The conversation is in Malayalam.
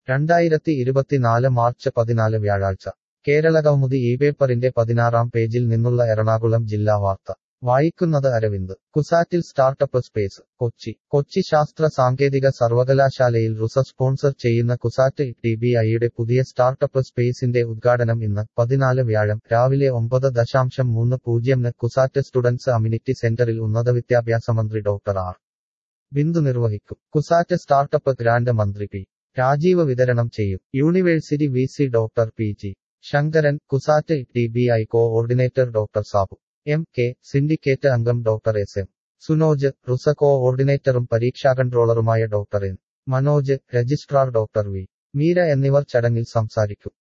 രണ്ടായിരത്തി ഇരുപത്തിനാല് മാർച്ച് പതിനാല് വ്യാഴാഴ്ച കേരളകൗമുദി ഈ പേപ്പറിന്റെ പതിനാറാം പേജിൽ നിന്നുള്ള എറണാകുളം ജില്ലാ വാർത്ത വായിക്കുന്നത് അരവിന്ദ് കുസാറ്റിൽ സ്റ്റാർട്ടപ്പ് സ്പേസ് കൊച്ചി കൊച്ചി ശാസ്ത്ര സാങ്കേതിക സർവകലാശാലയിൽ റുസ സ്പോൺസർ ചെയ്യുന്ന കുസാറ്റ് ടി ബി ഐയുടെ പുതിയ സ്റ്റാർട്ടപ്പ് സ്പേസിന്റെ ഉദ്ഘാടനം ഇന്ന് പതിനാല് വ്യാഴം രാവിലെ ഒമ്പത് ദശാംശം മൂന്ന് പൂജ്യംന് കുസാറ്റ് സ്റ്റുഡൻസ് അമ്യൂണിറ്റി സെന്ററിൽ ഉന്നതവിദ്യാഭ്യാസ മന്ത്രി ഡോക്ടർ ആർ ബിന്ദു നിർവഹിക്കും കുസാറ്റ് സ്റ്റാർട്ടപ്പ് ഗ്രാന്റ് മന്ത്രി പി രാജീവ് വിതരണം ചെയ്യും university V C doctor P G Sankaran CUSAT T B I coordinator doctor Sabu M K syndicate അംഗം doctor S M Sunoj RUSA കോഓർഡിനേറ്ററും പരീക്ഷാ കൺട്രോളറുമായ doctor N Manoj registrar doctor V Meera എന്നിവർ ചടങ്ങിൽ സംസാരിക്കും